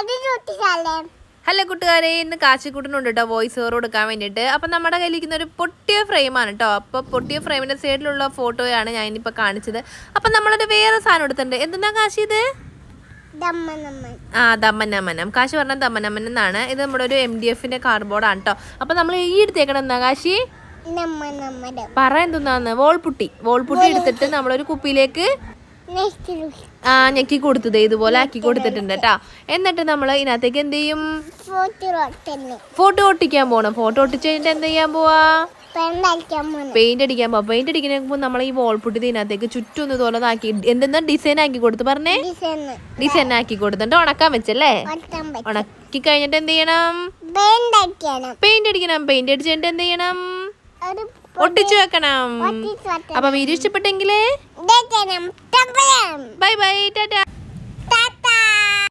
അത് ചുട്ടിച്ചാലേ ഹലോ കൂട്ടുകാരെ ഇന്ന് കാച്ചിക്കൂട്ടിനുണ്ട് കേട്ടോ വോയിസ് ഓവർ കൊടുക്കാൻ വേണ്ടിയിട്ട് അപ്പം നമ്മുടെ കയ്യിലിരിക്കുന്ന ഒരു പൊട്ടിയ ഫ്രെയിമാണ് കേട്ടോ അപ്പോൾ പൊട്ടിയ ഫ്രെയിമിൻ്റെ സൈഡിലുള്ള ഫോട്ടോയാണ് ഞാൻ ഇനിയിപ്പോൾ കാണിച്ചത് അപ്പം നമ്മളൊരു വേറെ സാധനം എടുത്തിട്ടുണ്ട് എന്തെന്നാ കാശി ഇത് ദമ്മ നമ്മ ആ ദമ്മനമനം കാശി പറഞ്ഞ ദമ്മനമൻ എന്നാണ് ഇത് നമ്മുടെ ഒരു എം ഡി എഫിൻ്റെ കാർഡ്ബോർഡാണ് കേട്ടോ അപ്പം നമ്മൾ ഈ എടുത്തേക്കണം എന്നാ കാശി നമ്മ നമ്മടെ പറ എന്തെന്നാന്ന് വോൾപുട്ടി വോൾപുട്ടി എടുത്തിട്ട് നമ്മളൊരു കുപ്പിയിലേക്ക് നെക്സ്റ്റ് ആ ഞെക്കി കൊടുത്തത് ഇതുപോലെ ആക്കി കൊടുത്തിട്ടുണ്ട് കേട്ടോ എന്നിട്ട് നമ്മൾ ഇതിനകത്തേക്ക് എന്ത് ചെയ്യും ഫോട്ടോ റോട്ടന്നെ ഫോട്ടോ ഒട്ടിക്കാൻ പോകണം ഫോട്ടോ ഒട്ടിച്ച് കഴിഞ്ഞിട്ട് എന്ത് ചെയ്യാൻ പോവാ പെണ്ണടിക്കാൻ പോണേ പെയിന്റ് അടിക്കാൻ പോവാം പെയിന്റ് അടിക്കുന്നതിന് നമ്മൾ ഈ വോൾപുട്ടി ഇതിനകത്തേക്ക് ചുറ്റും ഒന്ന് ഇതുപോലെ ആക്കി എന്തെന്നാ ഡിസൈൻ ആക്കി കൊടുത്ത് പറഞ്ഞേ ഡിസൈന് ഡിസൈൻ ആക്കി കൊടുത്തിട്ട് ഉണക്കാൻ വെച്ചല്ലേ ഒട്ടാൻ പറ്റും ഉണക്കി കഴിഞ്ഞിട്ട് എന്ത് ചെയ്യണം പെണ്ണടിക്കണം പെയിന്റ് അടിക്കണം പെയിന്റ് അടിച്ച് കഴിഞ്ഞിട്ട് എന്ത് ചെയ്യണം ഒരു ഒട്ടിച്ചു വെക്കണം ഒട്ടിച്ച് വെക്കണം. അപ്പൊ വീഡിയോ ഇഷ്ടപ്പെട്ടെങ്കിലേ ഇതൊക്കെ നമുക്ക് ബൈ ബൈ ടാറ്റാ